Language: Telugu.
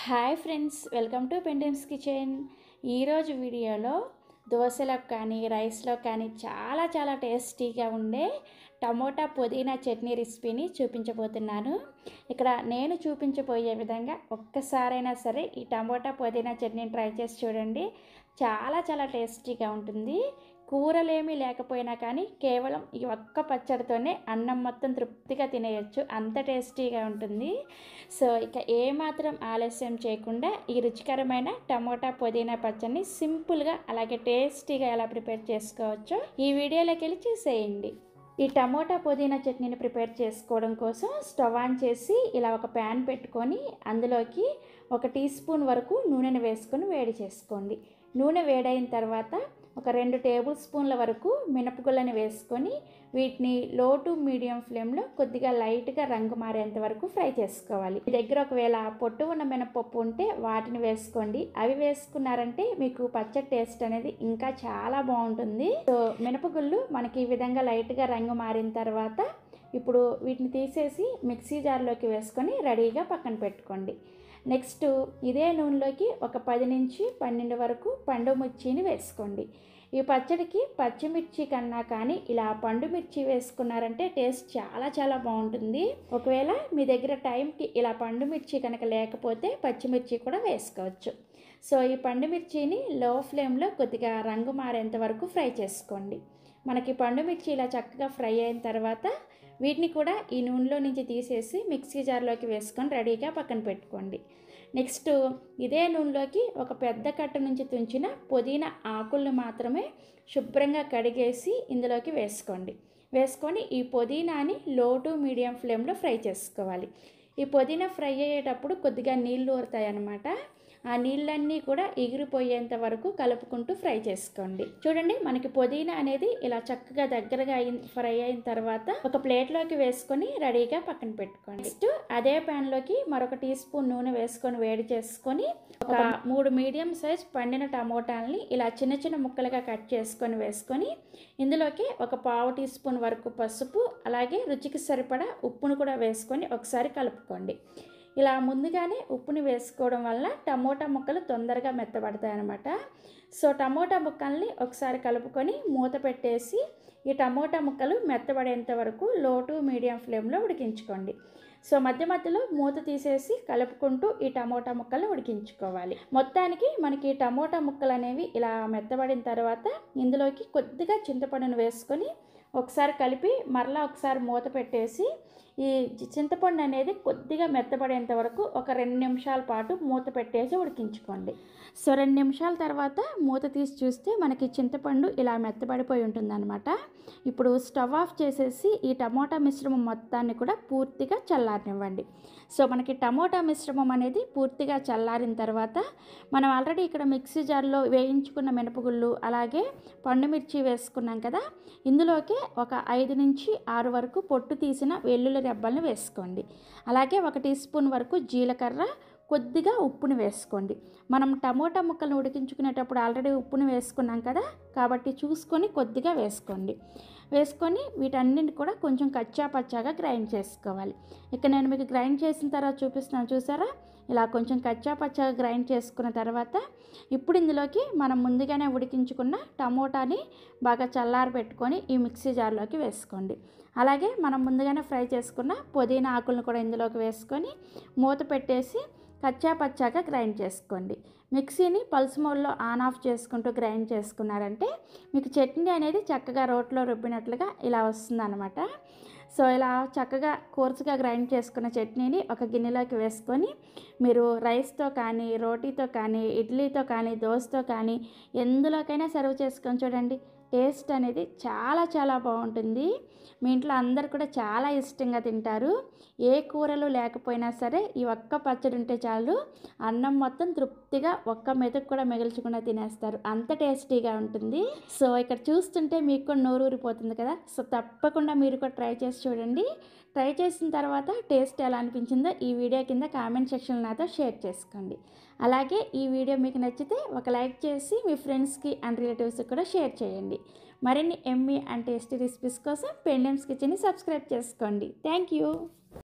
hi friends welcome to Pendem's kitchen ఈరోజు వీడియోలో దోశలకు కానీ రైస్లో కానీ చాలా చాలా టేస్టీగా ఉండే టమోటా పుదీనా చట్నీ రెసిపీని చూపించబోతున్నాను ఇక్కడ నేను చూపించబోయే విధంగా ఒక్కసారైనా సరే ఈ టమోటా పుదీనా చట్నీని ట్రై చేసి చూడండి చాలా చాలా టేస్టీగా ఉంటుంది కూరలేమీ లేకపోయినా కానీ కేవలం ఈ ఒక్క పచ్చడితోనే అన్నం మొత్తం తృప్తిగా తినేయచ్చు అంత టేస్టీగా ఉంటుంది సో ఇక ఏమాత్రం ఆలస్యం చేయకుండా ఈ రుచికరమైన టమోటా పుదీనా పచ్చడిని సింపుల్గా అలాగే టేస్టీగా ఎలా ప్రిపేర్ చేసుకోవచ్చో ఈ వీడియోలోకి వెళ్ళి చూసేయండి ఈ టమోటా పుదీనా చట్నీని ప్రిపేర్ చేసుకోవడం కోసం స్టవ్ ఆన్ చేసి ఇలా ఒక ప్యాన్ పెట్టుకొని అందులోకి ఒక టీ స్పూన్ వరకు నూనెను వేసుకొని వేడి చేసుకోండి నూనె వేడైన తర్వాత ఒక రెండు టేబుల్ స్పూన్ల వరకు మినపగుళ్ళని వేసుకొని వీటిని లో టు మీడియం ఫ్లేమ్లో కొద్దిగా లైట్గా రంగు మారేంత వరకు ఫ్రై చేసుకోవాలి మీ దగ్గర ఒకవేళ పొట్టు ఉన్న మినపప్పు ఉంటే వాటిని వేసుకోండి అవి వేసుకున్నారంటే మీకు పచ్చడి టేస్ట్ అనేది ఇంకా చాలా బాగుంటుంది సో మినపగుళ్ళు మనకి ఈ విధంగా లైట్గా రంగు మారిన తర్వాత ఇప్పుడు వీటిని తీసేసి మిక్సీ జార్లోకి వేసుకొని రెడీగా పక్కన పెట్టుకోండి నెక్స్ట్ ఇదే నూనెలోకి ఒక పది నుంచి పన్నెండు వరకు పండు మిర్చిని వేసుకోండి ఈ పచ్చడికి పచ్చిమిర్చి కన్నా కానీ ఇలా పండు మిర్చి వేసుకున్నారంటే టేస్ట్ చాలా చాలా బాగుంటుంది ఒకవేళ మీ దగ్గర టైంకి ఇలా పండు మిర్చి కనుక లేకపోతే పచ్చిమిర్చి కూడా వేసుకోవచ్చు సో ఈ పండు మిర్చిని లో ఫ్లేమ్లో కొద్దిగా రంగు మారేంత వరకు ఫ్రై చేసుకోండి మనకి పండు మిర్చి ఇలా చక్కగా ఫ్రై అయిన తర్వాత వీటిని కూడా ఈ నూనెలో నుంచి తీసేసి మిక్సీ జార్లోకి వేసుకొని రెడీగా పక్కన పెట్టుకోండి నెక్స్ట్ ఇదే నూనెలోకి ఒక పెద్ద కట్ట నుంచి తుంచిన పుదీనా ఆకులను మాత్రమే శుభ్రంగా కడిగేసి ఇందులోకి వేసుకోండి వేసుకొని ఈ పుదీనాని లో టు మీడియం ఫ్లేమ్లో ఫ్రై చేసుకోవాలి ఈ పుదీనా ఫ్రై అయ్యేటప్పుడు కొద్దిగా నీళ్ళు ఊరుతాయి అన్నమాట ఆ నీళ్ళన్నీ కూడా ఎగిరిపోయేంత వరకు కలుపుకుంటూ ఫ్రై చేసుకోండి చూడండి మనకి పుదీనా అనేది ఇలా చక్కగా దగ్గరగా అయిన ఫ్రై అయిన తర్వాత ఒక ప్లేట్లోకి వేసుకొని రెడీగా పక్కన పెట్టుకోండి నెక్స్ట్ అదే ప్యాన్లోకి మరొక టీ స్పూన్ నూనె వేసుకొని వేడి చేసుకొని ఒక మూడు మీడియం సైజ్ పండిన టమోటాలని ఇలా చిన్న చిన్న ముక్కలుగా కట్ చేసుకొని వేసుకొని ఇందులోకి ఒక పావు టీ స్పూన్ వరకు పసుపు అలాగే రుచికి సరిపడా ఉప్పును కూడా వేసుకొని ఒకసారి కలుపుకోండి ఇలా ముందుగానే ఉప్పుని వేసుకోవడం వల్ల టమోటా ముక్కలు తొందరగా మెత్తబడతాయి అన్నమాట సో టమోటా ముక్కల్ని ఒకసారి కలుపుకొని మూత పెట్టేసి ఈ టమోటా ముక్కలు మెత్తబడేంత వరకు లో టు మీడియం ఫ్లేమ్లో ఉడికించుకోండి సో మధ్య మధ్యలో మూత తీసేసి కలుపుకుంటూ ఈ టమోటా ముక్కలు ఉడికించుకోవాలి మొత్తానికి మనకి టమోటా ముక్కలు అనేవి ఇలా మెత్తబడిన తర్వాత ఇందులోకి కొద్దిగా చింతపండును వేసుకొని ఒకసారి కలిపి మరలా ఒకసారి మూత పెట్టేసి ఈ చింతపండు అనేది కొద్దిగా మెత్తబడేంత వరకు ఒక రెండు నిమిషాల పాటు మూత పెట్టేసి ఉడికించుకోండి సో రెండు నిమిషాల తర్వాత మూత తీసి చూస్తే మనకి చింతపండు ఇలా మెత్తబడిపోయి ఉంటుందన్నమాట ఇప్పుడు స్టవ్ ఆఫ్ చేసేసి ఈ టమోటా మిశ్రమం మొత్తాన్ని కూడా పూర్తిగా చల్లారనివ్వండి సో మనకి టమోటా మిశ్రమం అనేది పూర్తిగా చల్లారిన తర్వాత మనం ఆల్రెడీ ఇక్కడ మిక్సీ జార్లో వేయించుకున్న మినపగుళ్ళు అలాగే పండుమిర్చి వేసుకున్నాం కదా ఇందులోకి ఒక ఐదు నుంచి ఆరు వరకు పొట్టు తీసిన వెల్లుల్లి రెబ్బల్ని వేసుకోండి అలాగే ఒక టీ స్పూన్ వరకు జీలకర్ర కొద్దిగా ఉప్పుని వేసుకోండి మనం టమోటా ముక్కలను ఉడికించుకునేటప్పుడు ఆల్రెడీ ఉప్పుని వేసుకున్నాం కదా కాబట్టి చూసుకొని కొద్దిగా వేసుకోండి వేసుకొని వీటన్నింటి కూడా కొంచెం కచ్చా పచ్చాగా గ్రైండ్ చేసుకోవాలి ఇక నేను మీకు గ్రైండ్ చేసిన తర్వాత చూపిస్తున్నాను చూసారా ఇలా కొంచెం కచ్చా పచ్చాగా గ్రైండ్ చేసుకున్న తర్వాత ఇప్పుడు ఇందులోకి మనం ముందుగానే ఉడికించుకున్న టమోటాని బాగా చల్లారి పెట్టుకొని ఈ మిక్సీ జార్లోకి వేసుకోండి అలాగే మనం ముందుగానే ఫ్రై చేసుకున్న పుదీనా ఆకులను కూడా ఇందులోకి వేసుకొని మూత పెట్టేసి కచ్చా పచ్చాగా గ్రైండ్ చేసుకోండి మిక్సీని పల్స్ మోడ్లో ఆన్ ఆఫ్ చేసుకుంటూ గ్రైండ్ చేసుకున్నారంటే మీకు చట్నీ అనేది చక్కగా రోట్లో రుబ్బినట్లుగా ఇలా వస్తుందన్నమాట సో ఇలా చక్కగా కోర్సుగా గ్రైండ్ చేసుకున్న చట్నీని ఒక గిన్నెలోకి వేసుకొని మీరు రైస్తో కానీ రోటీతో కానీ ఇడ్లీతో కానీ దోశతో కానీ ఎందులోకైనా సర్వ్ చేసుకొని చూడండి టేస్ట్ అనేది చాలా చాలా బాగుంటుంది మీ ఇంట్లో అందరు కూడా చాలా ఇష్టంగా తింటారు ఏ కూరలు లేకపోయినా సరే ఈ ఒక్క పచ్చడి ఉంటే చాలు అన్నం మొత్తం తృప్తిగా ఒక్క మెతుకు కూడా మిగిల్చకుండా తినేస్తారు అంత టేస్టీగా ఉంటుంది సో ఇక్కడ చూస్తుంటే మీకు కూడా నోరు ఊరిపోతుంది కదా సో తప్పకుండా మీరు కూడా ట్రై చేసి చూడండి ట్రై చేసిన తర్వాత టేస్ట్ ఎలా అనిపించిందో ఈ వీడియో కింద కామెంట్ సెక్షన్లో నాతో షేర్ చేసుకోండి అలాగే ఈ వీడియో మీకు నచ్చితే ఒక లైక్ చేసి మీ ఫ్రెండ్స్కి అండ్ రిలేటివ్స్కి కూడా షేర్ చేయండి మరిన్ని ఎమ్మీ అండ్ టేస్టీ రెసిపీస్ కోసం పెండెమ్స్ కిచెన్ని సబ్స్క్రైబ్ చేసుకోండి థ్యాంక్ యూ